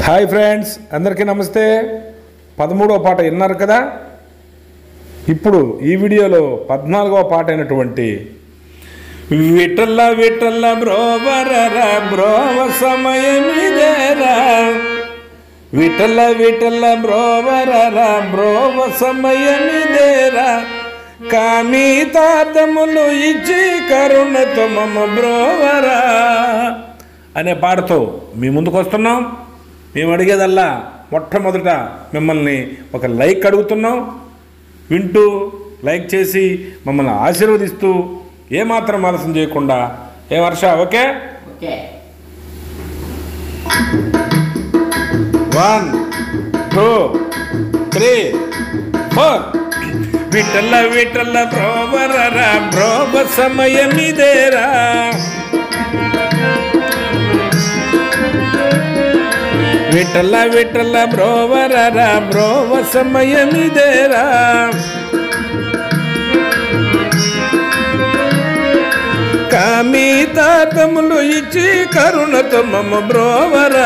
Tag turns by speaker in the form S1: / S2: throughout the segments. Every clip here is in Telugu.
S1: హాయ్ ఫ్రెండ్స్ అందరికీ నమస్తే పదమూడవ పాట విన్నారు కదా ఇప్పుడు ఈ వీడియోలో పద్నాలుగవ పాట అయినటువంటి విఠల విఠల బ్రోవరరా బ్రోవ సమయమిదేరా విఠల విఠల బ్రోవరరా బ్రోవ సమయమిదేరా కామితార్థములు ఇచ్చి కరుణతో మమ బ్రోవరా అనే పాటతో మీ ముందుకు వస్తున్నాం మేము అడిగేదల్లా మొట్టమొదట మిమ్మల్ని ఒక లైక్ అడుగుతున్నాం వింటూ లైక్ చేసి మమ్మల్ని ఆశీర్వదిస్తూ ఏమాత్రం ఆలస్యం చేయకుండా ఏ Varsha okay
S2: okay
S1: one two three four Vitthala Vitthala బ్రోవరరా బ్రోవ సమయమిదేరా విఠల విఠల బ్రోవరరా బ్రోవ సమయమిదేరా కామితాతములు ఇచ్చి కరుణతో మమ బ్రోవరా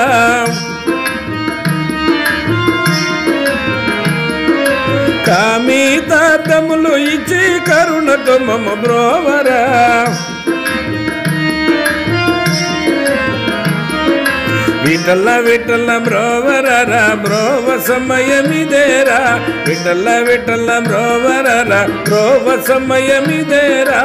S1: కామితార్థములు ఇచ్చి కరుణతో మమ బ్రోవరా విఠల విఠల బ్రోవరరా బ్రోవ సమయమిదేరా విఠల విఠల బ్రోవరరా బ్రోవ సమయమిదేరా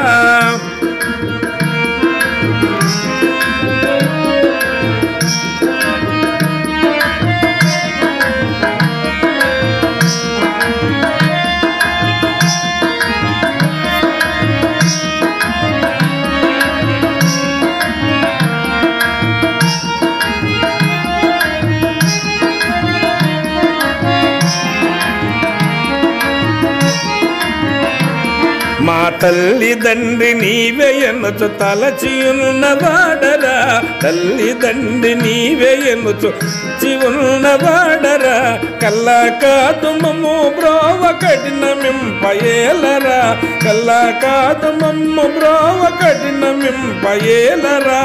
S1: మా తల్లిదండ్రి నీవే ఎన్నుచు తలచి వాడరా తల్లిదండ్రి నీవే ఎన్నుచు చివున్న వాడరా కల్లా కాదు మమ్ము బ్రోవ కఠినమింపయేలరా కల్లా కాదు మమ్ము బ్రోవ కఠినమింపయేలరా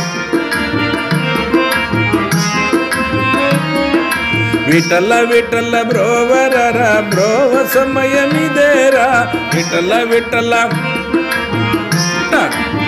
S1: విఠల విఠల బ్రోవరరా బ్రోవ సమయమిదేరా విఠల విఠల టా.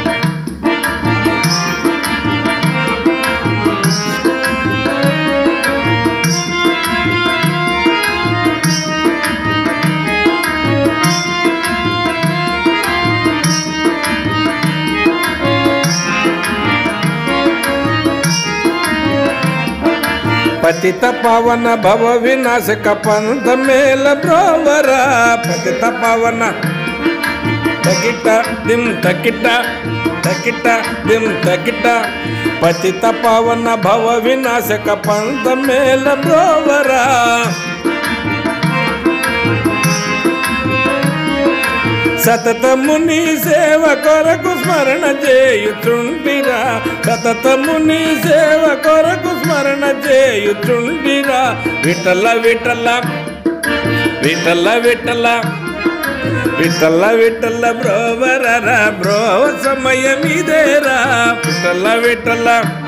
S1: పతిత పవన భవ వినాశక పంత మేల బ్రోవర పతిత పవన తకిట దిం తకిట తకిట దిం తకిట పతిత పవన భవ వినాశక పంత మేల బ్రోవరా సతతము నీ సేవ కొరకు స్మరణ చేయుచుండిరా సతతము నీ సేవ కొరకు స్మరణ చేయుచుండిరా విఠల విఠల విఠల విఠల విఠల విఠల బ్రోవరరా బ్రోవ సమయమిదేరా విఠల విఠల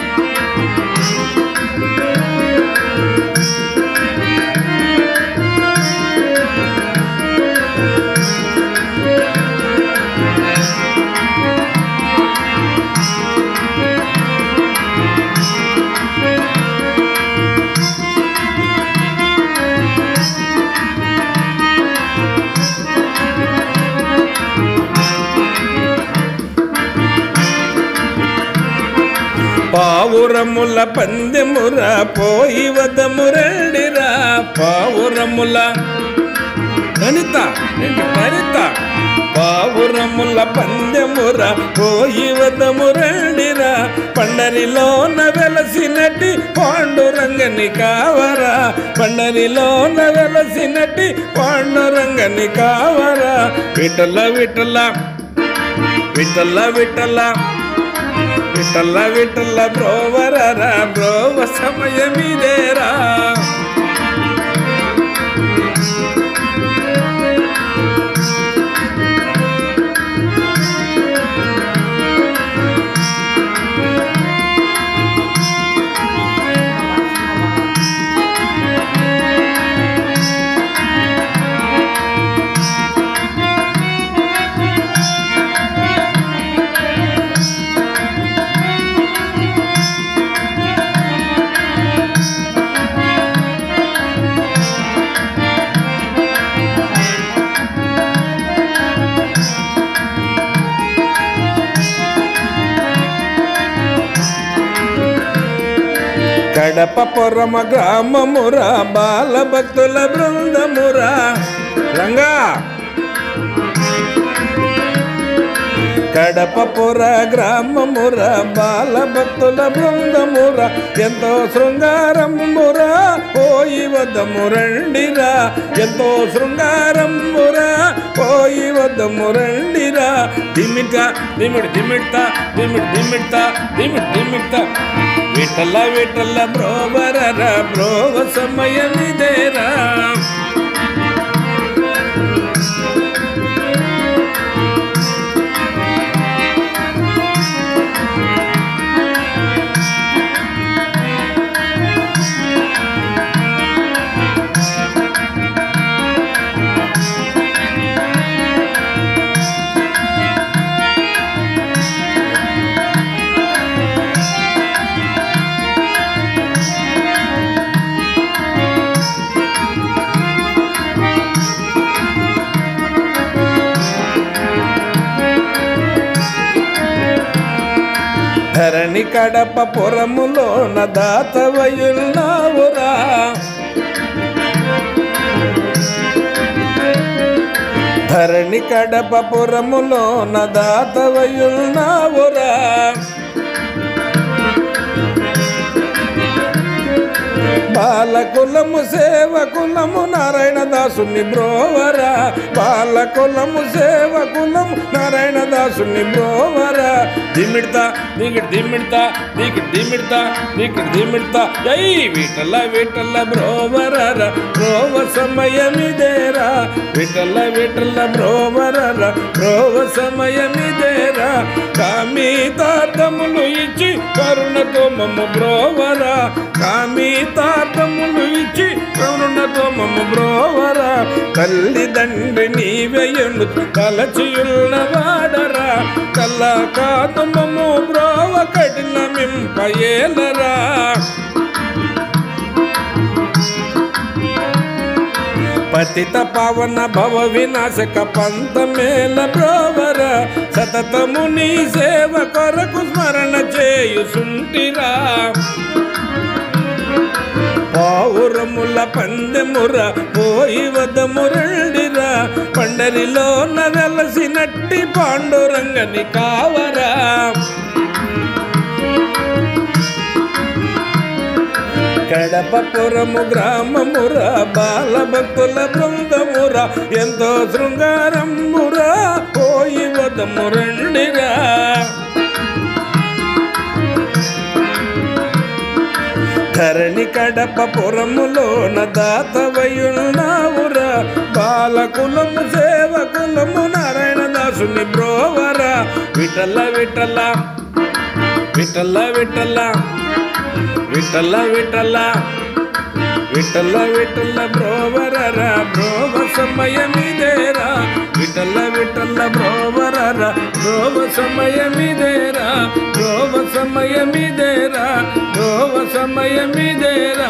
S1: పావురముల పందెమురా పోయి వదమురండిరా పావురముల గణిత ఏంటి గణిత పావురముల పందెమురా పోయి వదమురండిరా పండరిలోన వెలసినట్టి పాండురంగని కావరా పండరిలోన వెలసినట్టి పాండురంగని కావరా విఠల విఠల విఠల విఠల విఠల విఠల బ్రోవరరా బ్రోవ సమయమిదేరా కడపపురమ గ్రామమురా బాల భక్తుల బృందమురా రంగా కడపపుర గ్రామముర బాల భక్తుల బృందముర ఎంతో శృంగారమురా పోయి వద్దము రండిరా ఎంతో శృంగారమురా పోయి వద్దము రండిరా దిమిట దిమిడి దిమిట్ట దిమిడి దిమిట్ట దిమిడి దిమిట్ట విఠల విఠల బ్రోవరరా బ్రోవ సమయమిదేరా ధరణి కడప పురములోన దాతవయున్నావురా ధరణి కడప పురములోన దాతవయున్నావురా బాలకులము సేవకులము నారాయణ దాసుని బ్రోవరా బాలకులము సేవకులము నారాయణ దాసుని బ్రోవరా దిమిడ్తా నీకు దిమిడ్తా నీకు దిమిడ్తా నీకు దిమిడ్తా జై విఠల విఠల బ్రోవరరా బ్రోవ సమయమిదేరా విఠల విఠల బ్రోవరరా బ్రోవ సమయమిదేరా కామితార్థములు ఇచ్చి కరుణతో మమ్మ బ్రోవరా కామితార్థములు ఇచ్చి కరుణతో మమ్మ బ్రోవరా తల్లిదండ్రి నీవెయ్యను తలచియున్న వాడరా కల్ల కాతమము బ్రోవ కఠిన మింపయేలరా పతిత పవన భవ వినాశక పంతమేల బ్రోవర సతతము నీ సేవ కొరకు స్మరణ చేయుసుంటిరా పావురముల పందెముర పోయి వదమురండిరా పండరిలో నవెలసినట్టి పాండురంగని కావరా కడపపురము గ్రామమురా బాల భక్తుల బృందమురా ఎంతో శృంగారమురా పోయి వదము రండిరా ధరణి కడప పురములోన దాతవయున్నావురా బాలకులము సేవకులము నారాయణ దాసుని బ్రోవరా విఠల విఠల విఠల విఠల విఠల విఠల విఠల విఠల బ్రోవరరా బ్రోవ సమయమిదేరా విఠల విఠల బ్రోవరరా బ్రోవ సమయమిదేరా బ్రోవ సమయమిదేరా బ్రోవ సమయమిదేరా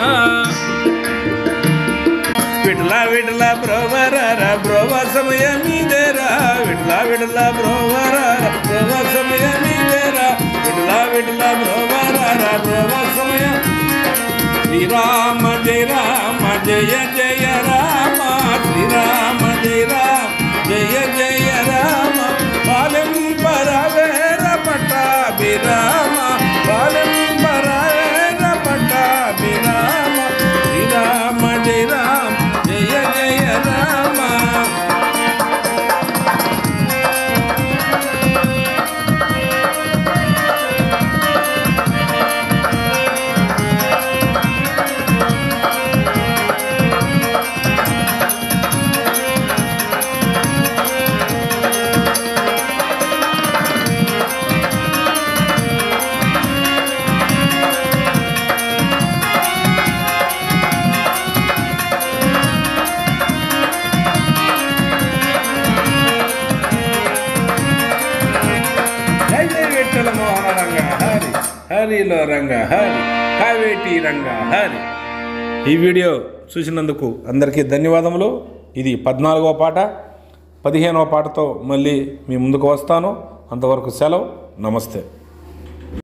S1: విఠల విఠల బ్రోవరర బ్రోవ సమయమిదేరా విఠల విఠల బ్రోవరర బ్రోవ సమయమిదేరా విఠల విఠల బ్రోవరర బ్రోవ సమయం శ్రీరామ జయ రామ జయ జయ రామ శ్రీరామ జయ రామ జయ జయ రామ పాలెం పరవేర పట్టాభిరామ పాలెం పరవేర పట్టాభిరామ శ్రీరామ జయ రామ జయ జయ రామ జై జై విఠల మోహన రంగ హరి హరిలో రంగ హరి కావేటి రంగ హరి ఈ వీడియో చూసినందుకు అందరికీ ధన్యవాదములు ఇది పద్నాలుగవ పాట పదిహేనవ పాటతో మళ్ళీ మీ ముందుకు వస్తాను అంతవరకు సెలవు నమస్తే